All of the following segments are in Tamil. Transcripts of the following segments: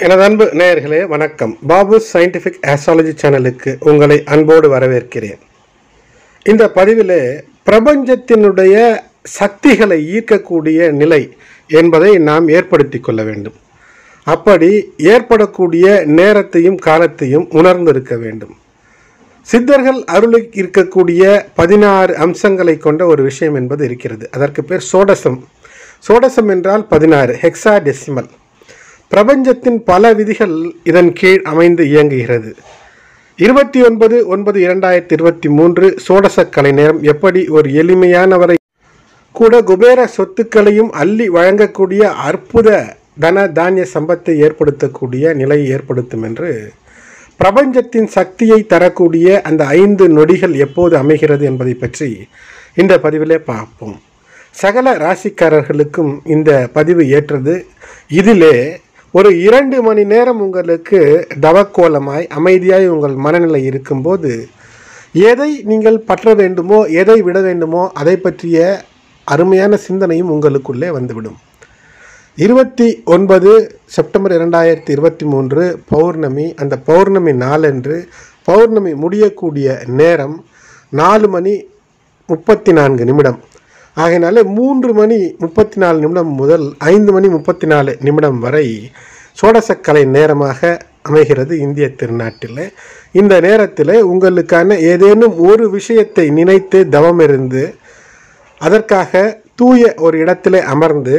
எனது அன்பு நேயர்களே வணக்கம் பாபு சயின்டிஃபிக் ஆஸ்ட்ராலஜி சேனலுக்கு உங்களை அன்போடு வரவேற்கிறேன் இந்த பதிவிலே பிரபஞ்சத்தினுடைய சக்திகளை ஈர்க்கக்கூடிய நிலை என்பதை நாம் ஏற்படுத்தி கொள்ள வேண்டும் அப்படி ஏற்படக்கூடிய நேரத்தையும் காலத்தையும் உணர்ந்திருக்க வேண்டும் சித்தர்கள் அருளி இருக்கக்கூடிய பதினாறு அம்சங்களை கொண்ட ஒரு விஷயம் என்பது இருக்கிறது அதற்கு பேர் சோடசம் சோடசம் என்றால் பதினாறு ஹெக்ஸா டெசிமல் பிரபஞ்சத்தின் பல விதிகள் இதன் கீழ் அமைந்து இயங்குகிறது இருபத்தி ஒன்பது ஒன்பது இரண்டாயிரத்தி இருபத்தி மூன்று சோடசக்கலை நேரம் எப்படி ஒரு எளிமையானவரை கூட குபேர சொத்துக்களையும் அள்ளி வழங்கக்கூடிய அற்புத தன தானிய சம்பத்தை ஏற்படுத்தக்கூடிய நிலையை ஏற்படுத்தும் என்று பிரபஞ்சத்தின் சக்தியை தரக்கூடிய அந்த ஐந்து நொடிகள் எப்போது அமைகிறது என்பதை பற்றி இந்த பதிவிலே பார்ப்போம் சகல ராசிக்காரர்களுக்கும் இந்த பதிவு ஏற்றது இதிலே ஒரு இரண்டு மணி நேரம் உங்களுக்கு தவக்கோலமாய் அமைதியாய் உங்கள் மனநிலை இருக்கும்போது எதை நீங்கள் பற்ற வேண்டுமோ எதை விட வேண்டுமோ அதை பற்றிய அருமையான சிந்தனையும் உங்களுக்குள்ளே வந்துவிடும் இருபத்தி ஒன்பது செப்டம்பர் இரண்டாயிரத்தி இருபத்தி மூன்று பௌர்ணமி அந்த பௌர்ணமி நாளன்று பௌர்ணமி முடியக்கூடிய நேரம் நாலு மணி முப்பத்தி நான்கு நிமிடம் ஆகையினால மூன்று மணி முப்பத்தி நாலு நிமிடம் முதல் ஐந்து மணி முப்பத்தி நாலு நிமிடம் வரை சோடசக்கலை நேரமாக அமைகிறது இந்திய திருநாட்டில் இந்த நேரத்தில் உங்களுக்கான ஏதேனும் ஒரு விஷயத்தை நினைத்து தவம் இருந்து அதற்காக தூய ஒரு இடத்திலே அமர்ந்து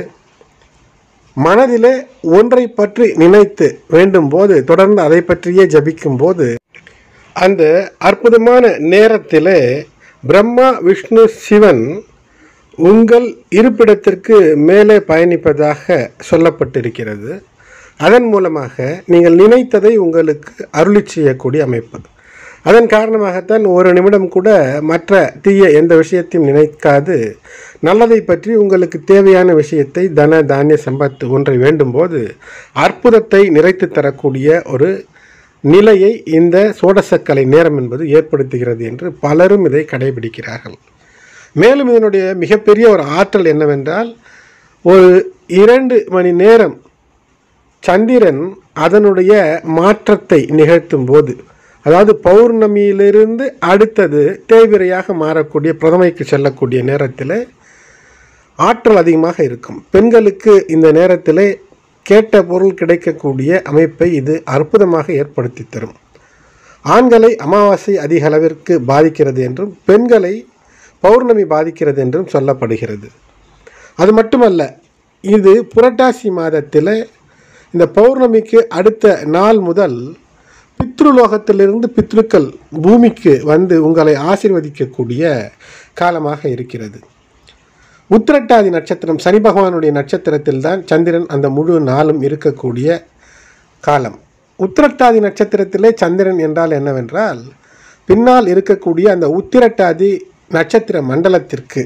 மனதிலே ஒன்றை பற்றி நினைத்து வேண்டும் போது தொடர்ந்து அதை பற்றியே ஜபிக்கும் போது அந்த அற்புதமான நேரத்திலே பிரம்மா விஷ்ணு சிவன் உங்கள் இருப்பிடத்திற்கு மேலே பயணிப்பதாக சொல்லப்பட்டிருக்கிறது அதன் மூலமாக நீங்கள் நினைத்ததை உங்களுக்கு அருளி செய்யக்கூடிய அமைப்பு அதன் காரணமாகத்தான் ஒரு நிமிடம் கூட மற்ற தீய எந்த விஷயத்தையும் நினைக்காது நல்லதை பற்றி உங்களுக்கு தேவையான விஷயத்தை தன தானிய சம்பத்து ஒன்றை வேண்டும்போது அற்புதத்தை நிறைத்து தரக்கூடிய ஒரு நிலையை இந்த சோடசக்கலை நேரம் என்பது ஏற்படுத்துகிறது என்று பலரும் இதை கடைபிடிக்கிறார்கள் மேலும் இதனுடைய மிகப்பெரிய ஒரு ஆற்றல் என்னவென்றால் ஒரு இரண்டு மணி நேரம் சந்திரன் அதனுடைய மாற்றத்தை நிகழ்த்தும் போது அதாவது பௌர்ணமியிலிருந்து அடுத்தது தேய்விரையாக மாறக்கூடிய பிரதமைக்கு செல்லக்கூடிய நேரத்தில் ஆற்றல் அதிகமாக இருக்கும் பெண்களுக்கு இந்த நேரத்தில் கேட்ட பொருள் கிடைக்கக்கூடிய அமைப்பை இது அற்புதமாக ஏற்படுத்தி தரும் ஆண்களை அமாவாசை அதிக அளவிற்கு பாதிக்கிறது என்றும் பெண்களை பௌர்ணமி பாதிக்கிறது என்றும் சொல்லப்படுகிறது அது மட்டுமல்ல இது புரட்டாசி மாதத்தில் இந்த பௌர்ணமிக்கு அடுத்த நாள் முதல் பித்ருலோகத்திலிருந்து பித்ருக்கள் பூமிக்கு வந்து உங்களை ஆசிர்வதிக்கக்கூடிய காலமாக இருக்கிறது உத்திரட்டாதி நட்சத்திரம் சனி பகவானுடைய நட்சத்திரத்தில் தான் சந்திரன் அந்த முழு நாளும் இருக்கக்கூடிய காலம் உத்திரட்டாதி நட்சத்திரத்திலே சந்திரன் என்றால் என்னவென்றால் பின்னால் இருக்கக்கூடிய அந்த உத்திரட்டாதி நட்சத்திர மண்டலத்திற்கு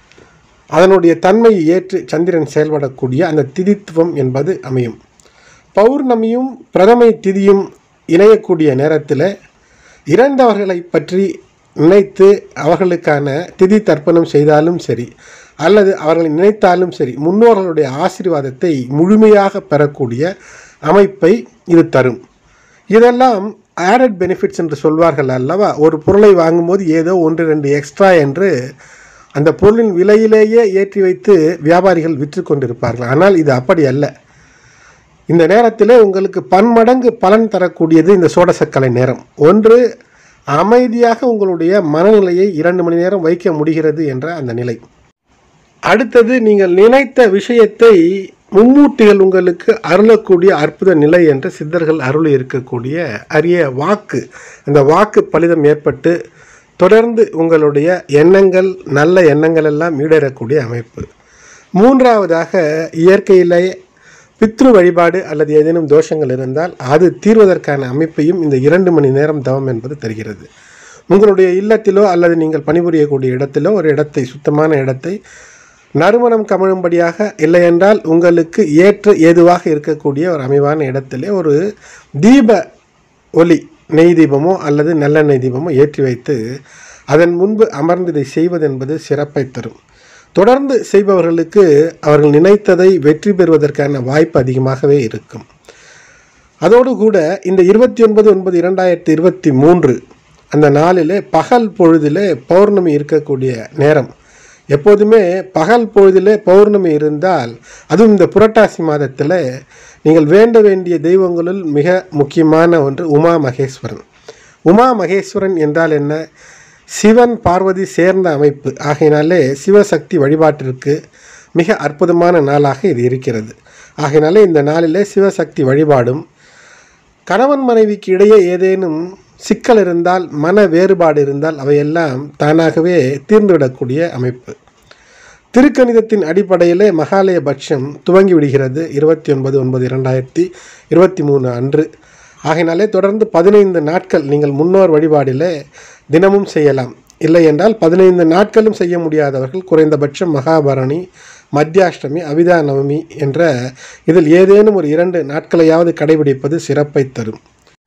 அதனுடைய தன்மையை ஏற்று சந்திரன் செயல்படக்கூடிய அந்த திதித்துவம் என்பது அமையும் பௌர்ணமியும் பிரதமை திதியும் இணையக்கூடிய நேரத்தில் இறந்தவர்களை பற்றி நினைத்து அவர்களுக்கான திதி தர்ப்பணம் செய்தாலும் சரி அல்லது அவர்களை நினைத்தாலும் சரி முன்னோர்களுடைய ஆசீர்வாதத்தை முழுமையாக பெறக்கூடிய அமைப்பை இது தரும் இதெல்லாம் ஆடட் பெனிஃபிட்ஸ் என்று சொல்வார்கள் அல்லவா ஒரு பொருளை வாங்கும்போது ஏதோ ஒன்று ரெண்டு எக்ஸ்ட்ரா என்று அந்த பொருளின் விலையிலேயே ஏற்றி வைத்து வியாபாரிகள் விற்று கொண்டிருப்பார்கள் ஆனால் இது அப்படி அல்ல இந்த நேரத்தில் உங்களுக்கு பன்மடங்கு பலன் தரக்கூடியது இந்த சோடசக்கலை நேரம் ஒன்று அமைதியாக உங்களுடைய மனநிலையை இரண்டு மணி நேரம் வைக்க முடிகிறது என்ற அந்த நிலை அடுத்தது நீங்கள் நினைத்த விஷயத்தை மும்மூர்த்திகள் உங்களுக்கு அருளக்கூடிய அற்புத நிலை என்று சித்தர்கள் அருள் இருக்கக்கூடிய அரிய வாக்கு அந்த வாக்கு பலிதம் ஏற்பட்டு தொடர்ந்து உங்களுடைய எண்ணங்கள் நல்ல எண்ணங்கள் எல்லாம் ஈடேறக்கூடிய அமைப்பு மூன்றாவதாக இயற்கையிலே பித்ரு வழிபாடு அல்லது ஏதேனும் தோஷங்கள் இருந்தால் அது தீர்வதற்கான அமைப்பையும் இந்த இரண்டு மணி நேரம் தவம் என்பது தருகிறது உங்களுடைய இல்லத்திலோ அல்லது நீங்கள் பணிபுரியக்கூடிய இடத்திலோ ஒரு இடத்தை சுத்தமான இடத்தை நறுமணம் கமழும்படியாக இல்லையென்றால் உங்களுக்கு ஏற்ற ஏதுவாக இருக்கக்கூடிய ஒரு அமைவான இடத்திலே ஒரு தீப ஒளி நெய் தீபமோ அல்லது நல்லெண்ணெய் தீபமோ ஏற்றி வைத்து அதன் முன்பு அமர்ந்து இதை செய்வது என்பது சிறப்பை தரும் தொடர்ந்து செய்பவர்களுக்கு அவர்கள் நினைத்ததை வெற்றி பெறுவதற்கான வாய்ப்பு அதிகமாகவே இருக்கும் அதோடு கூட இந்த இருபத்தி ஒன்பது ஒன்பது இரண்டாயிரத்தி இருபத்தி மூன்று அந்த நாளிலே பகல் பொழுதிலே பௌர்ணமி இருக்கக்கூடிய நேரம் எப்போதுமே பகல் பொழுதிலே பௌர்ணமி இருந்தால் அதுவும் இந்த புரட்டாசி மாதத்தில் நீங்கள் வேண்ட வேண்டிய தெய்வங்களுள் மிக முக்கியமான ஒன்று உமா மகேஸ்வரன் உமா மகேஸ்வரன் என்றால் என்ன சிவன் பார்வதி சேர்ந்த அமைப்பு ஆகையினாலே சிவசக்தி வழிபாட்டிற்கு மிக அற்புதமான நாளாக இது இருக்கிறது ஆகையினாலே இந்த நாளிலே சிவசக்தி வழிபாடும் கணவன் மனைவிக்கு இடையே ஏதேனும் சிக்கல் இருந்தால் மன வேறுபாடு இருந்தால் அவையெல்லாம் தானாகவே தீர்ந்துவிடக்கூடிய அமைப்பு திருக்கணிதத்தின் அடிப்படையிலே மகாலய பட்சம் துவங்கி விடுகிறது இருபத்தி ஒன்பது ஒன்பது இரண்டாயிரத்தி இருபத்தி மூணு அன்று ஆகையினாலே தொடர்ந்து பதினைந்து நாட்கள் நீங்கள் முன்னோர் வழிபாடிலே தினமும் செய்யலாம் இல்லை என்றால் பதினைந்து நாட்களும் செய்ய முடியாதவர்கள் குறைந்தபட்சம் மகாபரணி மத்தியாஷ்டமி அவிதா நவமி என்ற இதில் ஏதேனும் ஒரு இரண்டு நாட்களையாவது கடைபிடிப்பது சிறப்பை தரும்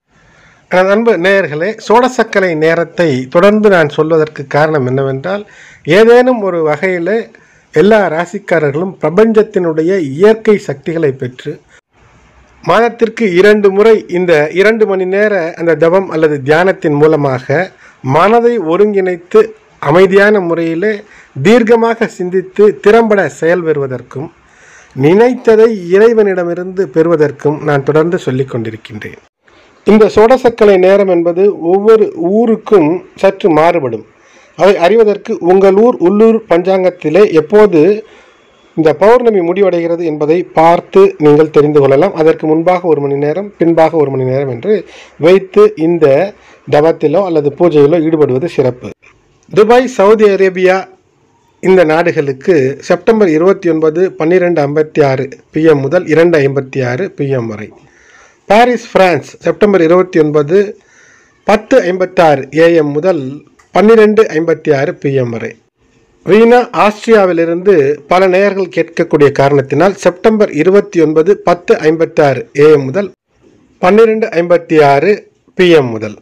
எனது அன்பு நேயர்களே சோடசக்கரை நேரத்தை தொடர்ந்து நான் சொல்வதற்கு காரணம் என்னவென்றால் ஏதேனும் ஒரு வகையில் எல்லா ராசிக்காரர்களும் பிரபஞ்சத்தினுடைய இயற்கை சக்திகளை பெற்று மாதத்திற்கு இரண்டு முறை இந்த இரண்டு மணி நேர அந்த தவம் அல்லது தியானத்தின் மூலமாக மனதை ஒருங்கிணைத்து அமைதியான முறையிலே தீர்க்கமாக சிந்தித்து திறம்பட செயல் பெறுவதற்கும் நினைத்ததை இறைவனிடமிருந்து பெறுவதற்கும் நான் தொடர்ந்து சொல்லிக் கொண்டிருக்கின்றேன் இந்த சோடசக்கலை நேரம் என்பது ஒவ்வொரு ஊருக்கும் சற்று மாறுபடும் அதை அறிவதற்கு உங்கள் ஊர் உள்ளூர் பஞ்சாங்கத்திலே எப்போது இந்த பௌர்ணமி முடிவடைகிறது என்பதை பார்த்து நீங்கள் தெரிந்து கொள்ளலாம் அதற்கு முன்பாக ஒரு மணி நேரம் பின்பாக ஒரு மணி நேரம் என்று வைத்து இந்த தவத்திலோ அல்லது பூஜையிலோ ஈடுபடுவது சிறப்பு துபாய் சவுதி அரேபியா இந்த நாடுகளுக்கு செப்டம்பர் இருபத்தி ஒன்பது பன்னிரெண்டு ஐம்பத்தி ஆறு பிஎம் முதல் இரண்டு ஐம்பத்தி ஆறு பிஎம் வரை பாரிஸ் பிரான்ஸ் செப்டம்பர் இருபத்தி ஒன்பது பத்து ஐம்பத்தாறு ஏஎம் முதல் பன்னிரெண்டு ஐம்பத்தி ஆறு பிஎம் வரை வீணா ஆஸ்திரியாவிலிருந்து பல நேயர்கள் கேட்கக்கூடிய காரணத்தினால் செப்டம்பர் இருபத்தி ஒன்பது பத்து ஐம்பத்தி ஆறு ஏஎம் முதல் பன்னிரெண்டு ஐம்பத்தி ஆறு பிஎம் முதல்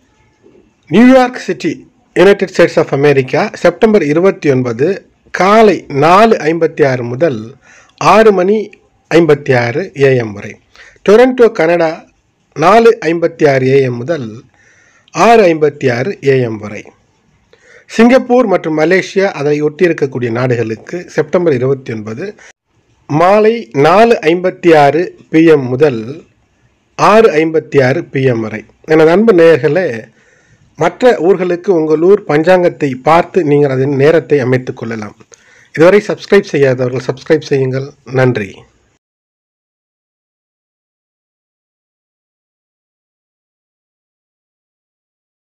New York city United States of America September இருபத்தி ஒன்பது காலை நாலு ஐம்பத்தி ஆறு முதல் ஆறு மணி ஐம்பத்தி ஆறு ஏஎம் வரை டொரண்டோ கனடா நாலு ஐம்பத்தி ஆறு ஏஎம் முதல் ஆறு ஐம்பத்தி ஆறு ஏஎம் வரை சிங்கப்பூர் மற்றும் மலேசியா அதை ஒட்டியிருக்கக்கூடிய நாடுகளுக்கு செப்டம்பர் இருபத்தி ஒன்பது மாலை நாலு ஐம்பத்தி ஆறு பிஎம் முதல் ஆறு ஐம்பத்தி ஆறு பிஎம் வரை எனது அன்பு நேயர்களே மற்ற ஊர்களுக்கு உங்கள் ஊர் பஞ்சாங்கத்தை பார்த்து நீங்கள் அதன் நேரத்தை அமைத்துக் கொள்ளலாம் இதுவரை சப்ஸ்கிரைப் செய்யாதவர்கள் சப்ஸ்கிரைப் செய்யுங்கள் நன்றி